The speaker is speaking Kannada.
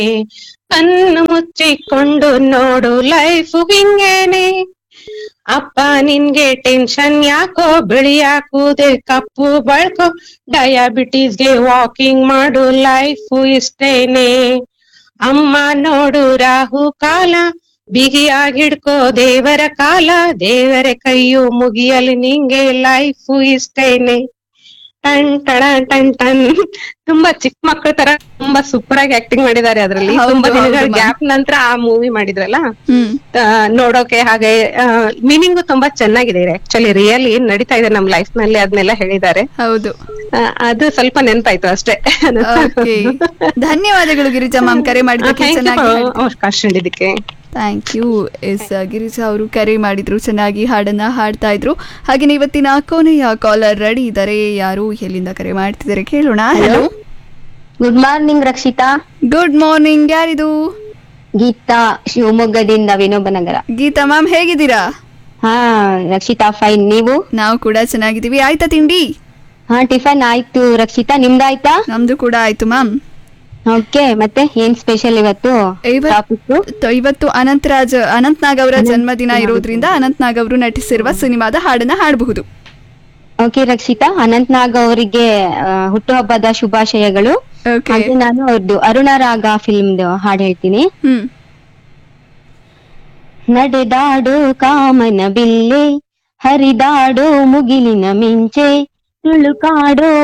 ಕಣ್ಣು ಮುಚ್ಚಿಕೊಂಡು ನೋಡು ಲೈಫ್ ಹಿಂಗೇನೆ ಅಪ್ಪ ನಿನ್ಗೆ ಟೆನ್ಷನ್ ಯಾಕೋ ಬಿಳಿಯಾಕುದೆ ಕಪ್ಪು ಬಳ್ಕೋ ಡಯಾಬಿಟೀಸ್ಗೆ ವಾಕಿಂಗ್ ಮಾಡು ಲೈಫ್ ಇಷ್ಟೇನೆ ಅಮ್ಮ ನೋಡು ರಾಹು ಕಾಲ ಬಿಗಿಯಾಗಿಡ್ಕೋ ದೇವರ ಕಾಲ ದೇವರ ಕೈಯು ಮುಗಿಯಲು ನಿಂಗೆ ಲೈಫ್ ಇಷ್ಟೇನೆ ಟನ್ ಟಣ ಟನ್ ಟನ್ ತುಂಬಾ ಚಿಕ್ಕ ಮಕ್ಕಳ ತರ ತುಂಬಾ ಸೂಪರ್ ಆಗಿ ಆಕ್ಟಿಂಗ್ ಮಾಡಿದ್ದಾರೆ ಅದ್ರಲ್ಲಿ ಹೌದು, ತುಂಬಾ ದಿನಗಳ ಹೌದು, ma'am. ಗ್ಯಾಪ್ ನಂತರ ಆ ಮೂವಿ ಮಾಡಿದ್ರಲ್ಲ ಹ್ಮ್ ಆ, ನೋಡೋಕೆ ಹಾಗೆ ಮೀನಿಂಗು ತುಂಬಾ ಚೆನ್ನಾಗಿದೆ ಆಕ್ಚುಲಿ ರಿಯಲ್ ಏನ್ ನಡೀತಾ ಇದೆ ನಮ್ ಲೈಫ್ ನಲ್ಲಿ ಅದನ್ನೆಲ್ಲ ಹೇಳಿದ್ದಾರೆ ಹೌದು ಆ, ಅದು ಸ್ವಲ್ಪ ನೆನ್ಪಾಯ್ತು ಅಷ್ಟೇ ಓಕೆ ಧನ್ಯವಾದಗಳು ಗಿರಿಜಾ ಮ್ಯಾಮ್ ಕರೆ ಮಾಡಿದ್ದಕ್ಕೆ ಥ್ಯಾಂಕ್ ಯು ಚೆನ್ನಾಗಿ ಅವಕಾಶ ನೀಡಿದ್ದಕ್ಕೆ ಥ್ಯಾಂಕ್ ಯು ಎಸ್ ಗಿರಿಜಾ ಅವರು ಕರೆ ಮಾಡಿದ್ರು ಚೆನ್ನಾಗಿ ಹಾಡನ್ನ ಹಾಡ್ತಾ ಇದ್ರು ಹಾಗೆ ಇವತ್ತಿನ ಕೊನೆಯ ಕಾಲರ್ ರೆಡಿ ಇದ್ದಾರೆ ಯಾರು ಎಲ್ಲಿಂದ ಕರೆ ಮಾಡ್ತಿದ್ದಾರೆ ಕೇಳೋಣ hello good morning Rakshita good morning ಯಾರಿದು ಗೀತಾ ಶಿವಮೊಗ್ಗದಿಂದ ವಿನೋಬನಗರ ಗೀತಾ ಮ್ಯಾಮ್ ಹೇಗಿದ್ದೀರಾ ಹಾ ರಕ್ಷಿತಾ ಫೈನ್ ನೀವು ನಾವು ಕೂಡ ಚೆನ್ನಾಗಿದ್ದೀವಿ ಆಯ್ತಾ ತಿಂಡಿ ಹಾ ಟಿಫನ್ ಆಯ್ತು ರಕ್ಷಿತಾ ನಿಮ್ದಾಯ್ತಾ ನಮ್ದು ಕೂಡ ಆಯ್ತು ಮ್ಯಾಮ್ ಓಕೆ ಮತ್ತೆ ಏನ್ ಸ್ಪೆಷಲ್ ಇವತ್ತು ಇವತ್ತು ಟಾಪಿಕ್ ಇವತ್ತು ಅನಂತರಾಜ್ ಅನಂತ್ನಾಗ್ ಅವರ ಜನ್ಮದಿನ ಇರೋದ್ರಿಂದ ಅನಂತ್ನಾಗ್ ಅವರು ನಟಿಸಿರುವ ಸಿನಿಮಾದ ಹಾಡನ್ನ ಹಾಡಬಹುದು ಓಕೆ ರಕ್ಷಿತಾ ಅನಂತ್ ನಾಗ್ ಅವರಿಗೆ ಆ, ಹುಟ್ಟುಹಬ್ಬದ ಶುಭಾಶಯಗಳು ಓಕೆ ಹಾಗೆ ನಾನು ಅವ್ರದ್ದು ಅರುಣ ರಾಗ ಫಿಲ್ಮ್ದು ಹಾಡು ಹೇಳ್ತೀನಿ ಹ್ಮ್ ನಡೆದಾಡು ಕಾಮನ ಬಿಲ್ಲೆ ಹರಿದಾಡು ಮುಗಿಲಿನ ಮಿಂಚೆ ತುಳುಕಾಡು